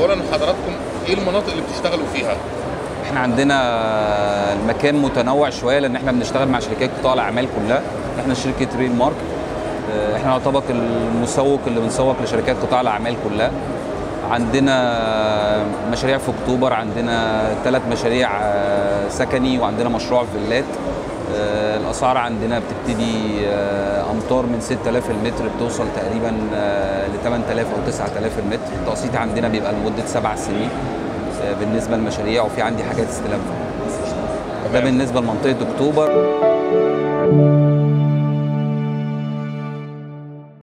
اولا حضراتكم ايه المناطق اللي بتشتغلوا فيها احنا عندنا المكان متنوع شويه لان احنا بنشتغل مع شركات قطاع الاعمال كلها احنا شركه ريل مارك اه، احنا نعتبر المسوق اللي بنسوق لشركات قطاع الاعمال كلها عندنا مشاريع في اكتوبر عندنا ثلاث مشاريع اه، سكني وعندنا مشروع فيلات اه، الاسعار عندنا بتبتدي اه، امتار من 6000 المتر بتوصل تقريبا ل 8000 او 9000 المتر التقسيط عندنا بيبقى لمده سبع سنين اه، بالنسبه للمشاريع وفي عندي حاجات استلام ده بالنسبه لمنطقه اكتوبر